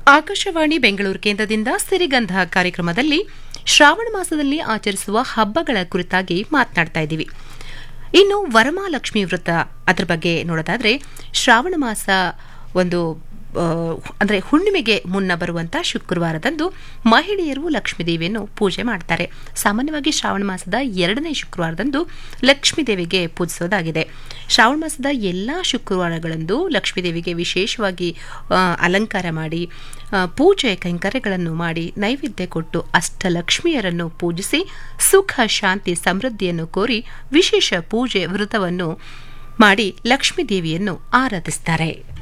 ಆಕಾಶವಾಣಿ ಬೆಂಗಳೂರು ಕೇಂದ್ರದಿಂದ ಸಿರಿಗಂಧ ಕಾರ್ಯಕ್ರಮದಲ್ಲಿ ಶ್ರಾವಣ ಮಾಸದಲ್ಲಿ ಆಚರಿಸುವ ಹಬ್ಬಗಳ ಕುರಿತಾಗಿ ಮಾತನಾಡ್ತಾ ಇದ್ದೀವಿ ಇನ್ನು ವರಮಹಾಲಕ್ಷ್ಮಿ ವ್ರತ ಅದ್ರ ಬಗ್ಗೆ ನೋಡೋದಾದ್ರೆ ಶ್ರಾವಣ ಮಾಸ ಒಂದು ಆ, ಅಂದ್ರೆ ಹುಣ್ಣಿಮೆಗೆ ಮುನ್ನ ಬರುವಂತ ಶುಕ್ರವಾರದಂದು ಮಹಿಳೆಯರು ಲಕ್ಷ್ಮೀ ದೇವಿಯನ್ನು ಪೂಜೆ ಮಾಡ್ತಾರೆ ಸಾಮಾನ್ಯವಾಗಿ ಶ್ರಾವಣ ಮಾಸದ ಎರಡನೇ ಶುಕ್ರವಾರದಂದು ಲಕ್ಷ್ಮೀ ದೇವಿಗೆ ಪೂಜಿಸೋದಾಗಿದೆ ಶ್ರಾವಣ ಮಾಸದ ಎಲ್ಲಾ ಶುಕ್ರವಾರಗಳಂದು ಲಕ್ಷ್ಮೀ ದೇವಿಗೆ ವಿಶೇಷವಾಗಿ ಆ, ಅಲಂಕಾರ ಮಾಡಿ ಆ, ಪೂಜೆ ಕೈಂಕರ್ಯಗಳನ್ನು ಮಾಡಿ ನೈವೇದ್ಯ ಕೊಟ್ಟು ಅಷ್ಟಲಕ್ಷ್ಮಿಯರನ್ನು ಪೂಜಿಸಿ ಸುಖ ಶಾಂತಿ ಸಮೃದ್ಧಿಯನ್ನು ಕೋರಿ ವಿಶೇಷ ಪೂಜೆ ವ್ರತವನ್ನು ಮಾಡಿ ಲಕ್ಷ್ಮೀ ದೇವಿಯನ್ನು ಆರಾಧಿಸ್ತಾರೆ